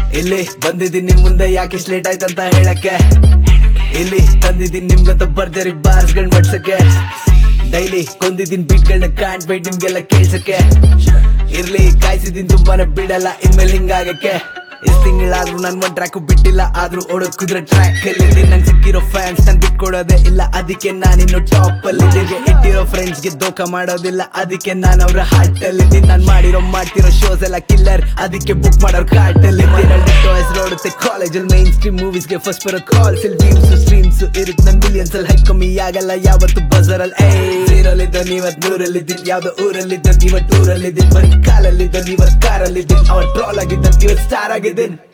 ಇಲ್ಲಿ ಬಂದಿದ್ದೀನಿ ನಿಮ್ ಮುಂದೆ ಯಾಕೆ ಲೇಟ್ ಆಯ್ತಂತ ಹೇಳಕ್ಕೆ ಇಲ್ಲಿ ತಂದಿದ್ದೀನಿ ನಿಮ್ಗಂತ ಬರ್ಜರಿ ಬಾರ್ಸ್ಗಳ್ ಮಡ್ಸಕ್ಕೆ ಡೈಲಿ ಕೊಂದಿದ್ದೀನಿ ಬೀಟ್ಗಳನ್ನ ಕಾಣ್ಬೇಡಿ ನಿಮ್ಗೆಲ್ಲ ಕೇಳ್ಸಕ್ಕೆ ಇರ್ಲಿ ಕಾಯ್ಸಿದೀನಿ ತುಂಬಾನೇ ಬಿಡಲ್ಲ ಇನ್ಮೇಲೆ ಹಿಂಗಾಗಕ್ಕೆ ಎಷ್ಟ್ ತಿಂಗಳಾದ್ರೂ ನನ್ ಒಂದ್ ಟ್ರ್ಯಾಕ್ ಬಿಟ್ಟಿಲ್ಲ ಆದ್ರೂ ಓಡೋದ್ ಕುದ್ರೆ ಟ್ರ್ಯಾಕ್ ಅಲ್ಲಿ ನಂಗೆ ಸಿಕ್ಕಿರೋ ಫ್ಯಾನ್ಸ್ ನನ್ ಬಿಟ್ಕೊಡೋದೇ ಇಲ್ಲ ಅದಕ್ಕೆ ನಾನಿನ್ನು ಟಾಪ್ ಅಲ್ಲಿ ಇಟ್ಟಿರೋ ಫ್ರೆಂಡ್ಸ್ ಗೆ ದೋಖ ಮಾಡೋದಿಲ್ಲ ಅದಕ್ಕೆ ನಾನು ಅವ್ರ ಹಾರ್ಟ್ ಅಲ್ಲಿ ನಾನ್ ಮಾಡಿರೋ ಮಾಡ್ತಿರೋ ಶೋಸ್ ಎಲ್ಲ ಕಿಲ್ಲರ್ ಅದಕ್ಕೆ ಬುಕ್ ಮಾಡೋರ್ ಕಾರ್ಟ್ ಅಲ್ಲಿ ಟಾಯ್ಸ್ ನೋಡುತ್ತೆ ಕಾಲೇಜಲ್ಲಿ ಮೈನ್ ಸ್ಟ್ರೀಮ್ ಮೂವೀಸ್ ಗೆ ಫಸ್ಟ್ ಬರೋ ಕಾಲ್ಸ್ ಇಲ್ಲಿ ವ್ಯೂಸ್ ಸ್ಟ್ರೀಮ್ಸ್ ಇರುತ್ತೆ ನನ್ ಮಿಲಿಯನ್ಸ್ ಅಲ್ಲಿ ಹೈ ಕಮ್ಮಿ ಆಗಲ್ಲ ಯಾವತ್ತು ಬಜರ್ ಅಲ್ಲಿ ಏರಲ್ಲಿದ್ದ ನೀವತ್ ನೂರಲ್ಲಿದ್ದೀನಿ ಯಾವ್ದೋ ಊರಲ್ಲಿದ್ದ ನೀವತ್ ಊರಲ್ಲಿದ್ದೀನಿ ಬರೀ ಕಾಲಲ್ಲಿದ್ದ ನೀವತ್ ಕಾರಲ್ಲಿದ್ದೀನಿ ಅವ ಟ್ರಾಲ್ ಆಗಿದ್ದ ಇವತ್ ಸ್ಟಾರ್ ಆಗಿದ್ದೀನಿ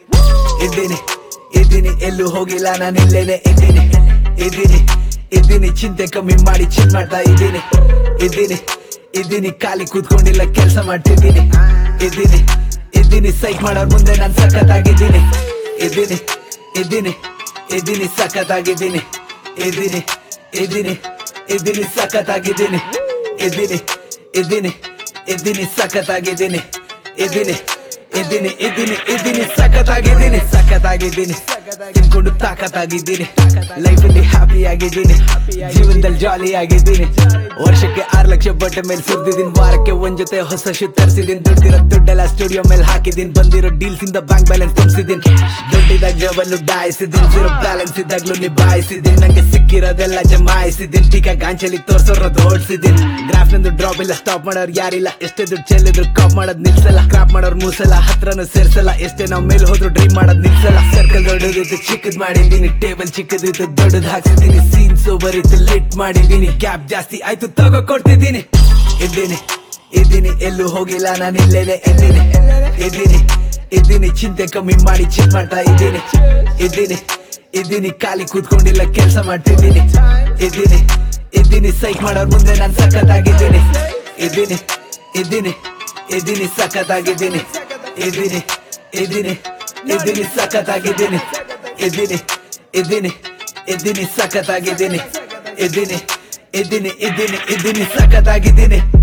ಇದ್ದೀನಿ ಇದ್ದೀನಿ ಎಲ್ಲೂ ಹೋಗಿಲ್ಲ ನಾನು ಇಲ್ಲೇನೆ ಇದ್ದೀನಿ ಇದ್ದೀನಿ ಇದ್ದೀನಿ ಚಿಂತೆ ಕಮ್ಮಿ ಮಾಡಿ ಚಿನ್ ಮಾಡ್ತಾ ಇದ್ದೀನಿ ಇದ್ದೀನಿ ಇದ್ದೀನಿ ಖಾಲಿ ಕೂತ್ಕೊಂಡಿಲ್ಲ ಕೆಲಸ ಮಾಡ್ತಿದ್ದೀನಿ ಇದ್ದೀನಿ ಇದ್ದೀನಿ ಸೈಕ್ ಮಾಡೋರ್ ಮುಂದೆ ನಾನು ಸಖತ್ತಾಗಿದ್ದೀನಿ ಇದ್ದೀನಿ ಇದ್ದೀನಿ ಇದ್ದೀನಿ ಸಖತ್ತಾಗಿದ್ದೀನಿ ಇದ್ದೀನಿ ಇದ್ದೀನಿ ಇದ್ದೀನಿ ಸಖತ್ತಾಗಿದ್ದೀನಿ ಇದ್ದೀನಿ ಇದ್ದೀನಿ ಇದ್ದೀನಿ ಸಖತ್ತಾಗಿದ್ದೀನಿ ಇದ್ದೀನಿ ಇದ್ದೀನಿ ಇದ್ದೀನಿ ಇದ್ದೀನಿ ಸಖತ್ತಾಗಿದ್ದೀನಿ ಸಖತ್ತಾಗಿದ್ದೀನಿ ತಿನ್ಕೊಂಡು ತಾಕತ್ತಾಗಿದ್ದೀನಿ ಲೈಫಲ್ಲಿ ಹ್ಯಾಪಿ ಆಗಿದ್ದೀನಿ ಜೀವನದಲ್ಲಿ ಜಾಲಿ ಆಗಿದ್ದೀನಿ ವರ್ಷಕ್ಕೆ ಆರು ಲಕ್ಷ ಬಟ್ಟೆ ಮೇಲೆ ಸುರಿದಿದ್ದೀನಿ ವಾರಕ್ಕೆ ಒಂದ್ ಜೊತೆ ಹೊಸ ಶೂ ತರಿಸಿದ್ದೀನಿ ದುಡ್ಡಿರೋ ದುಡ್ಡೆಲ್ಲ ಸ್ಟುಡಿಯೋ ಮೇಲೆ ಹಾಕಿದ್ದೀನಿ ಬಂದಿರೋ ಡೀಲ್ಸ್ ಇಂದ ಬ್ಯಾಂಕ್ ಬ್ಯಾಲೆನ್ಸ್ ತುಂಬಿಸಿದ್ದೀನಿ ದುಡ್ಡಿದಾಗ ಜವಲ್ಲು ಡಾಯಿಸಿದ್ದೀನಿ ಜೀರೋ ಬ್ಯಾಲೆನ್ಸ್ ಇದ್ದಾಗ್ಲೂ ನಿಭಾಯಿಸಿದ್ದೀನಿ ನಂಗೆ ಸಿಕ್ಕಿರೋದೆಲ್ಲ ಜಮಾಯಿಸಿದ್ದೀನಿ ಟೀಕಾ ಗಾಂಚಲಿ ತೋರ್ಸೋರೋದು ಓಡಿಸಿದ್ದೀನಿ ಗ್ರಾಫ್ ನಂದು ಡ್ರಾಪ್ ಇಲ್ಲ ಸ್ಟಾಪ್ ಮಾಡೋರು ಯಾರಿಲ್ಲ ಎಷ್ಟೇ ದುಡ್ಡು ಚೆಲ್ಲಿದ್ರು ಕಾಪ್ ಮಾಡೋದ್ ನಿಲ್ಸಲ್ಲ ಕ್ರಾಪ್ ಮಾಡೋರು ಮೂಸಲ್ಲ ಹತ್ರನು ಸೇರ್ಸಲ್ಲ ಎಷ್ಟೇ ನಾವ್ ಮೇಲೆ ಹೋದ್ರು ಡ್ರೀಮ್ ಮಾಡೋದ್ ನಿಲ್ಸಲ್ಲ ಸರ್ಕಲ್ ದೊಡ್ಡದಿತ್ತು ಚಿಕ್ಕದ್ ಮಾಡಿದ್ದೀನಿ ಟೇಬಲ್ ಚಿಕ್ಕದಿತ್ತು ದೊಡ್ಡದ್ ಹಾಕ್ಸಿದ್ದೀನಿ ಸೀನ್ ಸೋಬರ್ ಇತ್ತು ಲೇಟ್ ಮಾಡಿದ್ದೀನಿ ಗ್ಯಾಪ್ ಜಾಸ್ತಿ ಆಯ್ತು ತಗೋ ಕೊಡ್ತಿದ್ದೀನಿ ಇದ್ದೀನಿ ಇದ್ದೀನಿ ಎಲ್ಲೂ ಹೋಗಿಲ್ಲ ನಾನು ಇಲ್ಲೇನೆ ಇದ್ದೀನಿ ಇದ್ದೀನಿ ಇದ್ದೀನಿ ಚಿಂತೆ ಕಮ್ಮಿ ಮಾಡಿ ಚಿನ್ ಮಾಡ್ತಾ ಇದ್ದೀನಿ ಇದ್ದೀನಿ ಇದ್ದೀನಿ ಖಾಲಿ ಕೂತ್ಕೊಂಡಿಲ್ಲ ಕೆಲಸ ಮಾಡ್ತಿದ್ದೀನಿ ಇದ್ದೀನಿ ಇದ್ದೀನಿ ಸೈಕ್ ಮಾಡೋರ್ ಮುಂದೆ ನಾನು ಸಖತ್ತಾಗಿದ್ದೀನಿ ಇದ್ದೀನಿ ಇದ್ದೀನಿ ಇದ್ದೀನಿ ಸಖತ್ತಾಗಿದ್ದೀನಿ ಇದ್ದೀನಿ ಇದ್ದೀನಿ ಇದ್ದೀನಿ ಸಖತ್ತಾಗಿದ್ದೀನಿ ಇದ್ದೀನಿ ಇದ್ದೀನಿ ಇದ್ದೀನಿ ಸಖತ್ತಾಗಿದ್ದೀನಿ ಇದ್ದೀನಿ ಇದ್ದೀನಿ ಇದ್ದೀನಿ ಇದ್ದೀನಿ ಸಖತ್ತಾಗಿದ್ದೀನಿ